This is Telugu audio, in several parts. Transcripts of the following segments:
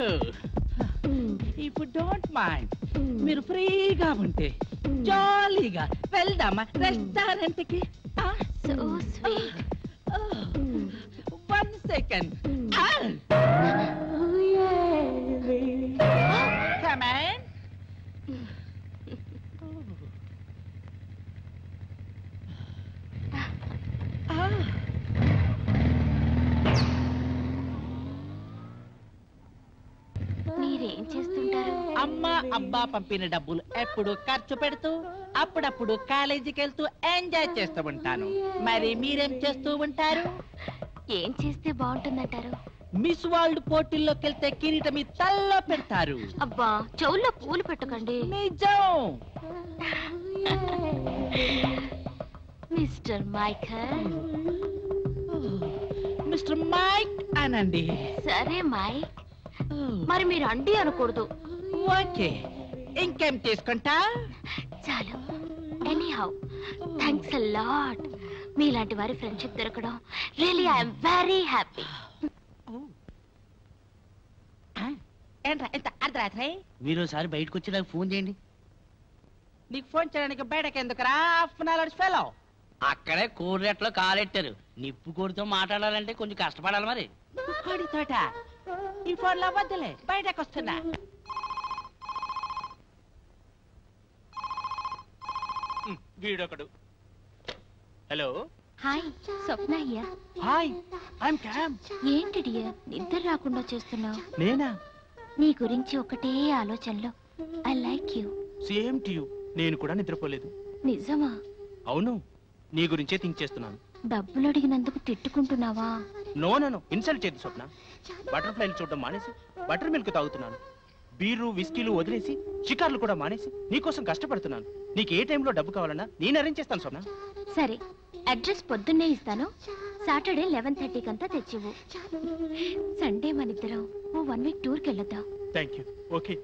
ఇప్పుడు డోంట్ మైండ్ మీరు ఫ్రీగా ఉంటే జాలీగా వెళ్దామా రెస్టారెంట్ కి so sweet one second come on మీరేం చేస్తుంటారు అమ్మ అబ్బా పంపిన డబ్బులు ఎప్పుడు ఖర్చు పెడుతూ అప్పుడప్పుడు కాలేజీకి వెళ్తూ ఎంజాయ్ చేస్తూ ఉంటాను మరి మీరేం చేస్తూ ఉంటారు ఏం చేస్తే బాగుంటుందంటారు మిస్ వరల్డ్ పోటీల్లోకి వెళ్తే కిరీటం మీ తల్లో పెడతారు అబ్బా చెవుల్లో పూలు పెట్టకండి నిజం మిస్టర్ మైకల్ మిస్టర్ మైక్ అనండి సరే మైక్ మరి మీరు అండి అనకూడదు ఓకే ఇంకేం తీసుకుంటా చాలు ఎనీ హౌ థ్యాంక్స్ లాట్ మీలాంటి వారి ఫ్రెండ్షిప్ దొరకడం రియలీ ఐఎమ్ వెరీ హ్యాపీ ఏంట్రా ఇంత అర్ధరాత్రి మీరు ఒకసారి బయటకు వచ్చి నాకు ఫోన్ చేయండి నీకు ఫోన్ చేయడానికి బయటకి ఎందుకురా హాఫ్ అన్ అవర్ ఫెలో అక్కడే కోరెట్లో కాలెట్టారు నిప్పు కోడితో మాట్లాడాలంటే కొంచెం కష్టపడాలి మరి కోడి తోట ఈ ఫోన్ లో వద్దులే బయటకు వస్తున్నా వీడొకడు హలో హాయ్ స్వప్న అయ్యా హాయ్ ఐఎమ్ క్యామ్ ఏంటి డియర్ నిద్ర రాకుండా చేస్తున్నావు నేనా నీ గురించి ఒకటే ఆలోచనలో I like you same to you నేను కూడా నిద్రపోలేదు నిజమా అవును నీ గురించే థింక్ చేస్తున్నాను డబ్బులు అడిగినందుకు తిట్టుకుంటున్నావా నో నో నో ఇన్సల్ట్ చేయదు స్వప్న బటర్ఫ్లైలు చూడడం మానేసి బటర్ మిల్క్ తాగుతున్నాను బీరు విస్కీలు వదిలేసి షికార్లు కూడా మానేసి నీకోసం కష్టపడుతున్నాను నీకు ఏ టైంలో డబ్బు కావాలన్నా నేను అరేంజ్ చేస్తాను స్వప్న సరే అడ్రస్ పొద్దున్నే ఇస్తాను సాటర్డే లెవెన్ థర్టీకి అంతా తెచ్చివు సండే మన ఇద్దరం ఓ వన్ వీక్ టూర్కి వెళ్ళొద్దాం థ్యాంక్ యూ ఓకే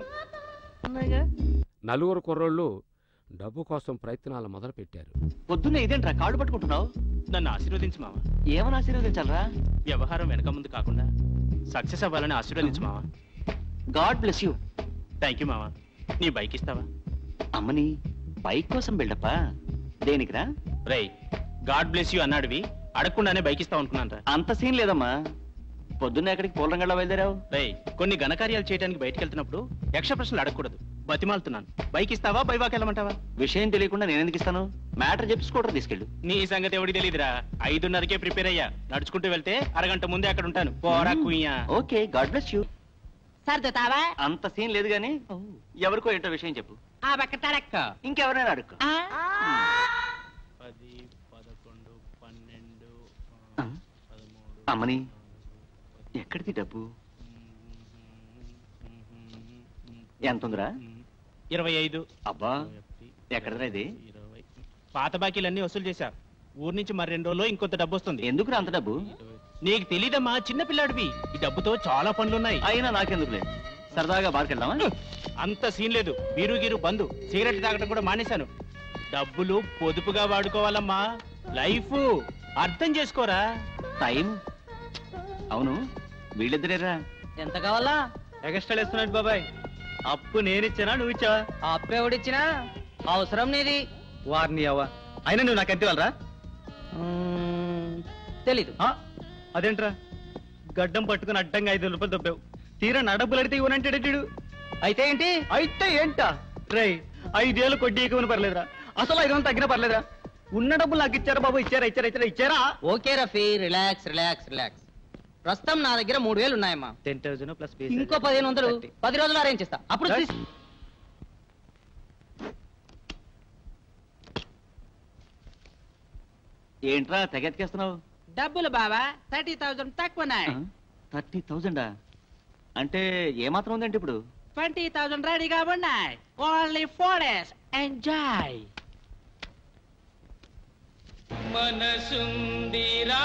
నలుగురు కుర్రోళ్ళు డబ్బు కోసం ప్రయత్నాలు మొదలుపెట్టారు పొద్దున్నే ఇదేంట్రా కాళ్ళు పట్టుకుంటున్నావు నన్ను ఆశీర్వదించు మావా ఏమని ఆశీర్వదించాలరా వ్యవహారం వెనక ముందు కాకుండా సక్సెస్ అవ్వాలని ఆశీర్వదించు మావా God bless you thank you మావా నీ బైక్ ఇస్తావా అమ్మని బైక్ కోసం బిల్డప్పా దేనికిరా రై గాడ్ బ్లెస్ యూ అన్నాడువి అడగకుండానే బైక్ ఇస్తావు అనుకున్నాను అంత సీన్ లేదమ్మా పొద్దున్నే ఎక్కడికి పూలరంగంలో బయలుదేరావు రై కొన్ని ఘనకార్యాలు చేయడానికి బయటికి వెళ్తున్నప్పుడు యక్ష ప్రశ్నలు అడగకూడదు బతిమాలుతున్నాను బైక్ ఇస్తావా బైవాకి వెళ్ళమంటావా విషయం తెలియకుండా నేను ఎందుకు ఇస్తాను మ్యాటర్ చెప్పి స్కూటర్ తీసుకెళ్ళు నీ సంగతి ఎవడి తెలియదురా ఐదున్నరకే ప్రిపేర్ అయ్యా నడుచుకుంటూ వెళ్తే అరగంట ముందే అక్కడ ఉంటాను పోరా కుయ్యా ఓకే గాడ్ బ్లెస్ యూ సర్దుతావా అంత సీన్ లేదు గానీ ఎవరికో ఏంటో విషయం చెప్పు ఆ పక్క తడక్క ఇంకెవరైనా అడుక్కో పది పదకొండు పన్నెండు ఆ? అమ్మని ఎక్కడిది డబ్బు ఎంత ఉందిరా ఇరవై ఐదు అబ్బా ఎక్కడరా ఇది ఇరవై పాత బాకీలన్నీ వసూలు చేశా ఊరు నుంచి మరి రెండు రోజుల్లో ఇంకొంత డబ్బు వస్తుంది ఎందుకురా అంత డబ్బు నీకు తెలీదమ్మా చిన్న పిల్లాడివి ఈ డబ్బుతో చాలా పనులున్నాయి అయినా నాకెందుకులే సరదాగా బార్కెళ్దామా అంత సీన్ లేదు బీరు గీరు బంధు సిగరెట్ తాగడం కూడా మానేశాను డబ్బులు పొదుపుగా వాడుకోవాలమ్మా లైఫ్ అర్థం చేసుకోరా టైం అవును వీళ్ళిద్దరేరా ఎంత కావాలా ఎగస్ట్రా వేస్తున్నాడు బాబాయ్ అప్పు నేనిచ్చానా నువ్వు ఇచ్చావా అప్పు ఎవడిచ్చినా అవసరం నీది వారిని అవ్వ అయినా నువ్వు నాకు ఎంత ఇవ్వాలరా తెలీదు అదేంట్రా గడ్డం పట్టుకుని అడ్డంగా ఐదు రూపాయలు దొబ్బావు తీరా నా డబ్బులు అడితే ఇవ్వనంటాడు అయితే ఏంటి అయితే ఏంటా రై ఐదేళ్ళు కొడ్డీ ఎక్కువని పర్లేదురా అసలు ఐదు వందలు తగ్గినా పర్లేదురా ఉన్న డబ్బులు నాకు ఇచ్చారా బాబు ఇచ్చారా ఇచ్చారా ఇచ్చారా ఇచ్చారా okay Rafi relax relax relax ప్రస్తుతం నా దగ్గర మూడు వేలు ఉన్నాయమ్మా టెన్ థౌసండ్ ప్లస్ ఇంకో పదిహేను వందలు పది రోజులు అరేంజ్ చేస్తా అప్పుడు Right. తీసి- ఏంట్రా తెగెత్తికేస్తున్నావు డబ్బులు బావా థర్టీ థౌజండ్ తక్కువనాయి థర్టీ థౌజండా అంటే ఏమాత్రం ఉందంటే ఇప్పుడు ట్వంటీ థౌజండ్ రెడీగా ఉన్నాయి ఓన్లీ ఫోర్ డేస్ ఎంజాయ్ మనసుందిరా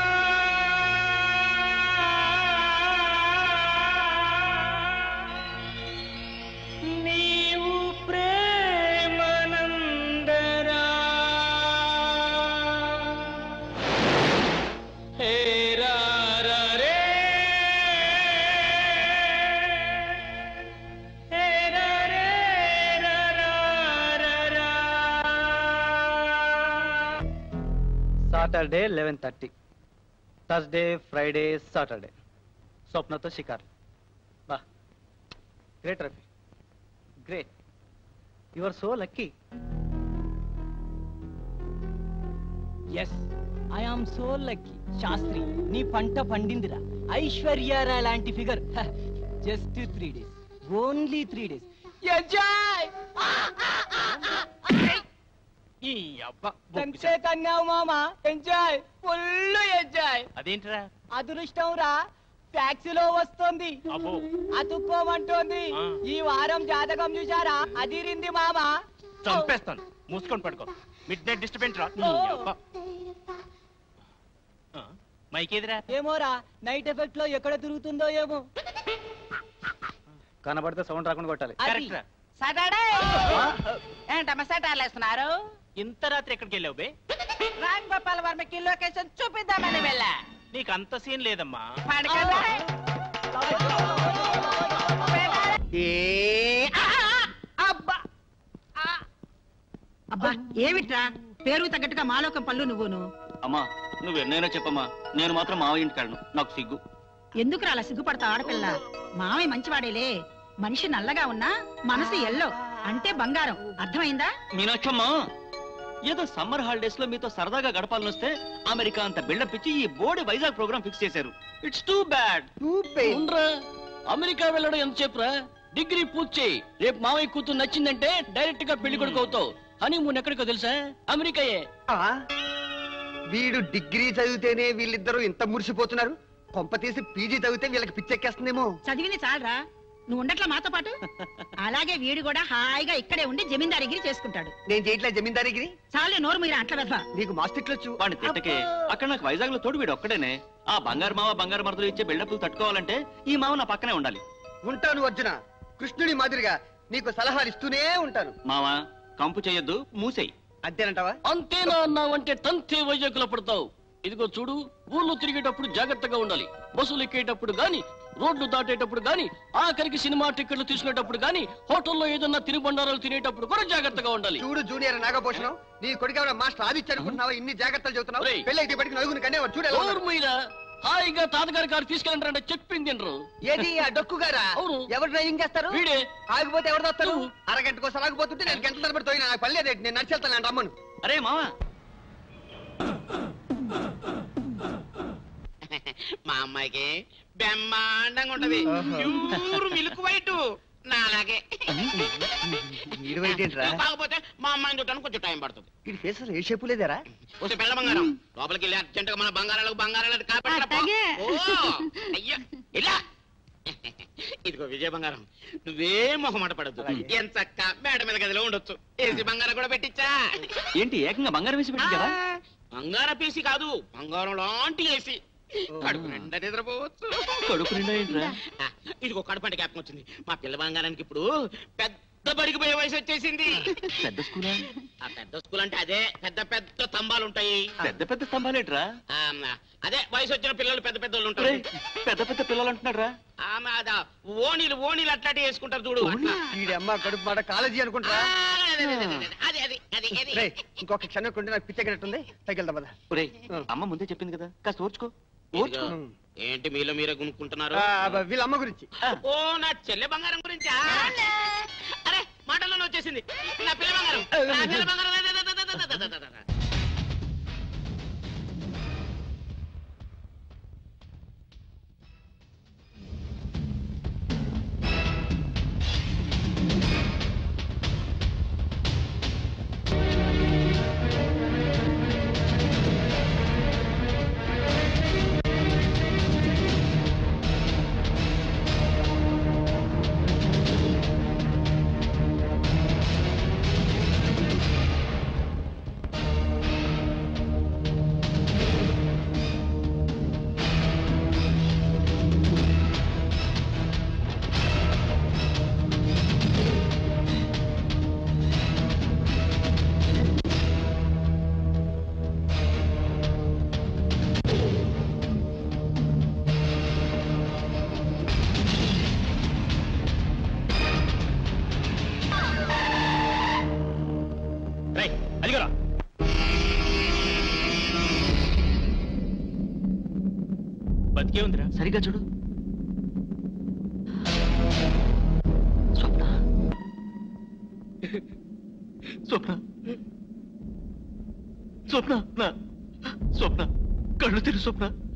నీవు ప్రేమనందరా హే రా రా రే Saturday eleven thirty Thursday Friday Saturday స్వప్నతో షికార్ బా great Rafi great you are so lucky yes I am so lucky Shastri నీ పంట పండిందిరా ఐశ్వర్యారా లాంటి figure just three days only three days enjoy ఈ అబ్బా కంచే కన్నావు మామా ఎంజాయ్ ఫుల్ ఎంజాయ్ అదేంటిరా అదృష్టం రా ట్యాక్సీలో వస్తుంది అబ్బో అతుక్కోమంటోంది ఆ. ఈ వారం జాతకం చూసారా అదిరింది మామా చంపేస్తాను మూసుకొని పడుకో మిడ్ నైట్ డిస్టర్బెన్స్ రా ఈ అబ్బా. ఆ, మైకేదిరా ఏమోరా నైట్ ఎఫెక్ట్ లో ఎక్కడ తిరుగుతుందో ఏమో కనబడితే సౌండ్ రాకుండా కొట్టాలి అది. కరెక్ట్ రా సాటర్డే ఏంటమ్మా సెటార్లు వేస్తున్నారు ఇంత రాత్రి ఎక్కడికి వెళ్ళావు బే రామ్ గోపాల్ వర్మకి లొకేషన్ చూపిద్దామని వెళ్ళా నీకు అంత సీన్ లేదమ్మా పడకండి. అబ్బా అబ్బా ఏమిట్రా పేరు తగ్గట్టుగా మాలోకం పళ్ళు నువ్వును అమ్మా నువ్వు ఎన్నైనా చెప్పమ్మా నేను మాత్రం మావ ఇంటికి వెళ్ళను నాకు సిగ్గు ఎందుకురా అలా సిగ్గుపడతా ఆడపిల్ల మామయ్య మంచివాడేలే మనిషి నల్లగా ఉన్నా మనసు ఎల్లో అంటే బంగారం అర్థమైందా మీనాక్షమ్మా ఏదో సమ్మర్ హాలిడేస్ లో మీతో సరదాగా గడపాలని వస్తే అమెరికా అంత బిల్డప్ ఇచ్చి ఈ బోర్డు వైజాగ్ ప్రోగ్రామ్ ఫిక్స్ చేశారు ఇట్స్ టూ బ్యాడ్ ఉండరా అమెరికా వెళ్ళడం ఎంత చెప్పురా డిగ్రీ పూర్తి చేయి రేపు మావయ్య కూతురు నచ్చిందంటే డైరెక్ట్ గా పెళ్లి కొడుకు అవుతావు హనీమూన్ ఎక్కడికో తెలుసా అమెరికాయే వీడు డిగ్రీ చదివితేనే వీళ్ళిద్దరూ ఇంత మురిసిపోతున్నారు కొంప తీసి పీజీ చదివితే వీళ్ళకి పిచ్చెక్కేస్తుందేమో చదివింది చాలరా నువ్వు ఉండట్లా మాతో పాటు అలాగే వీడు కూడా హాయిగా ఇక్కడే ఉండి జమీందారిగిరి చేసుకుంటాడు నేను చేయట్లే జమీందారిగిరి చాలే నోరు మీరు అంట్ల వెధవ నీకు మాస్టిక్లొచ్చు వాడిని తిట్టకే అక్కడ నాకు వైజాగ్ లో తోడు వీడు ఒక్కడేనే ఆ బంగారు మావ బంగారు మరదలు ఇచ్చే బిల్డప్లు తట్టుకోవాలంటే ఈ మావ నా పక్కనే ఉండాలి ఉంటాను అర్జున కృష్ణుడి మాదిరిగా నీకు సలహాలు ఇస్తూనే ఉంటాను మావా కంపు చేయొద్దు మూసేయి అంతేనంటావా అంతేనా అన్నావంటే తంతే వైజాగ్లో పడతావు ఇదిగో చూడు ఊళ్ళో తిరిగేటప్పుడు జాగ్రత్తగా ఉండాలి బస్సులు ఎక్కేటప్పుడు గాని రోడ్లు దాటేటప్పుడు గాని ఆఖరికి సినిమా టికెట్లు తీసుకునేటప్పుడు గాని హోటల్లో ఏదన్నా తినుబండారాలు తినేటప్పుడు కూడా జాగ్రత్తగా ఉండాలి చూడు జూనియర్ నాగభూషణం నీ కొడుకు ఎవరైనా మాస్టర్ ఆదిత్య అనుకుంటున్నావా ఇన్ని జాగ్రత్తలు చెబుతున్నావు ఒరేయ్. పెళ్ళి అయితే ఇప్పటికి నలుగురు కనే చూడు ఎలా ఉన్నాడు. నోరు మీరా హాయిగా తాతగారి కారు తీసుకెళ్ళండి చెప్పింది తినరు ఏది ఆ డొక్కు గారా అవును. ఎవరు డ్రైవింగ్ చేస్తారు వీడే ఆగిపోతే ఎవరు వస్తారు నువ్వు. అరగంటకోసారి ఆగిపోతుంటే నేను గంటల తరబడి తోయినా నాకు పర్లేదు నేను నడిచెళ్తాను రమ్మను అరే మావా మా అమ్మాయికి బ్రహ్మాండంగా ఉంటది ప్యూర్ మిల్క్ వైట్ నా అలాగే వీడు ఏంట్రా కాకపోతే మా అమ్మాయిని చూడడానికి కొంచెం టైం పడుతుంది వీడి ఫేస్ ఏ షేపు లేదరా వస్తే పిల్ల బంగారం లోపలికి వెళ్ళి అర్జెంట్ గా మన బంగారాలకు బంగారాలకు కాపాడు అయ్యో ఇలా ఇదిగో విజయ బంగారం నువ్వే మొహమాట పడద్దు ఎంత చక్క మేడ మీద గదిలో ఉండొచ్చు ఏసీ బంగారం కూడా పెట్టించా ఏంటి ఏకంగా బంగారం వేసి పెట్టి కదా బంగారం పేసి కాదు బంగారం లాంటి ఏసీ కడుపు నిండా నిద్రపోవచ్చు కడుపు నిండా ఏంట్రా ఆ, ఇదిగో కడుపు జ్ఞాపకం వచ్చింది మా పిల్ల బంగారానికి ఇప్పుడు పెద్ద బడికి పోయే వయసు వచ్చేసింది పెద్ద స్కూలా ఆ పెద్ద స్కూల్ అంటే అదే పెద్ద పెద్ద స్తంభాలు ఉంటాయి పెద్ద పెద్ద స్తంభాలేట్రా ఆ, అదే వయసు వచ్చిన పిల్లలు పెద్ద పెద్ద వాళ్ళు ఒరేయ్, ఉంటారు పెద్ద పెద్ద పిల్లలు అంటున్నారా ఆ, మా అదా, ఓణీలు ఓణీలు అట్లాంటి వేసుకుంటారు చూడు అట్లా. వీడి అమ్మ కడుపు మాట కాలేజీ ఆ, అనుకుంటా అదే, అదే, అదే, అదే, అదే, అదే, అదే, అదే. రే ఇంకొక క్షణం కొంటే నాకు పిచ్చెక్కినట్టుంది తగిలిదా పద ఒరేయ్ అమ్మ ముందే చెప్పింది కదా కాస్త ఓర్చుకో ఇదిగో, ఓర్చుకో ఏంటి మీలో మీరే గునుక్కుంటున్నారు ఆ, అబ్బ, వీళ్ళ అమ్మ గురించి ఓ నా చెల్లె బంగారం గురించా అరే మాటల్లోనే వచ్చేసింది నా పిల్ల బంగారం నా పిల్ల బంగారం దా, దా, దా, దా, దా, దా, దా, దా, దా. రేయ్, అదిగోరా సరిగా చూడు స్వప్న స్వప్న స్వప్న నా- స్వప్న కళ్ళు తెరు స్వప్న